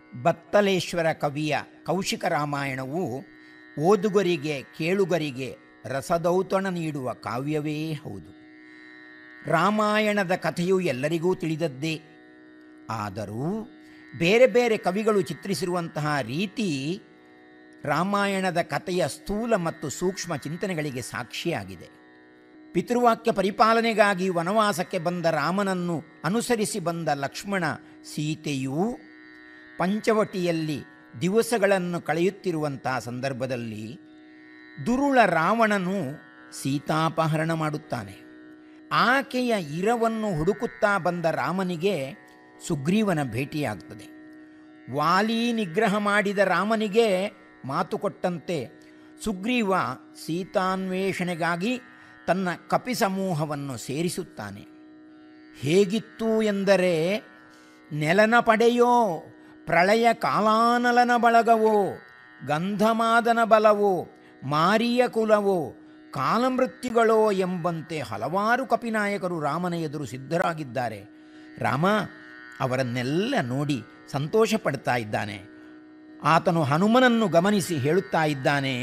ಬತ್ತಲೇಶ್ವರ ಕವಿಯ ಕೌಶಿಕ ರಾಮಾಯಣವು ಓದುಗರಿಗೆ ಕೇಳುಗರಿಗೆ ರಸದೌತಣ ನೀಡುವ ಕಾವ್ಯವೇ ಹೌದು ರಾಮಾಯಣದ ಕಥೆಯು ಎಲ್ಲರಿಗೂ ತಿಳಿದದ್ದೇ ಆದರೂ ಬೇರೆ ಬೇರೆ ಕವಿಗಳು ಚಿತ್ರಿಸಿರುವಂತಹ ರೀತಿ ರಾಮಾಯಣದ ಕಥೆಯ ಸ್ಥೂಲ ಮತ್ತು ಸೂಕ್ಷ್ಮ ಚಿಂತನೆಗಳಿಗೆ ಸಾಕ್ಷಿಯಾಗಿದೆ ಪಿತೃವಾಕ್ಯ ಪರಿಪಾಲನೆಗಾಗಿ ವನವಾಸಕ್ಕೆ ಬಂದ ರಾಮನನ್ನು ಅನುಸರಿಸಿ ಬಂದ ಲಕ್ಷ್ಮಣ ಸೀತೆಯೂ ಪಂಚವಟಿಯಲ್ಲಿ ದಿವಸಗಳನ್ನು ಕಳೆಯುತ್ತಿರುವಂತಹ ಸಂದರ್ಭದಲ್ಲಿ ದುರುಳ ರಾವಣನು ಸೀತಾಪಹರಣ ಮಾಡುತ್ತಾನೆ ಆಕೆಯ ಇರವನ್ನು ಹುಡುಕುತ್ತಾ ಬಂದ ರಾಮನಿಗೆ ಸುಗ್ರೀವನ ಭೇಟಿಯಾಗ್ತದೆ ವಾಲಿ ನಿಗ್ರಹ ಮಾಡಿದ ರಾಮನಿಗೆ ಮಾತು ಕೊಟ್ಟಂತೆ ಸುಗ್ರೀವ ಸೀತಾನ್ವೇಷಣೆಗಾಗಿ ತನ್ನ ಕಪಿ ಸಮೂಹವನ್ನು ಸೇರಿಸುತ್ತಾನೆ ಹೇಗಿತ್ತು ಎಂದರೆ ನೆಲನ ಪಡೆಯೋ ಪ್ರಳಯ ಕಾಲಾನಲನ ಬಳಗವೋ ಗಂಧಮಾದನ ಬಲವೋ ಮಾರಿಯ ಕುಲವೋ ಕಾಲಮೃತ್ಯುಗಳೋ ಎಂಬಂತೆ ಹಲವಾರು ಕಪಿನಾಯಕರು ರಾಮನ ಎದುರು ಸಿದ್ಧರಾಗಿದ್ದಾರೆ ರಾಮ ಅವರನ್ನೆಲ್ಲ ನೋಡಿ ಸಂತೋಷ ಪಡ್ತಾ ಇದ್ದಾನೆ ಆತನು ಹನುಮನನ್ನು ಗಮನಿಸಿ ಹೇಳುತ್ತಾ ಇದ್ದಾನೆ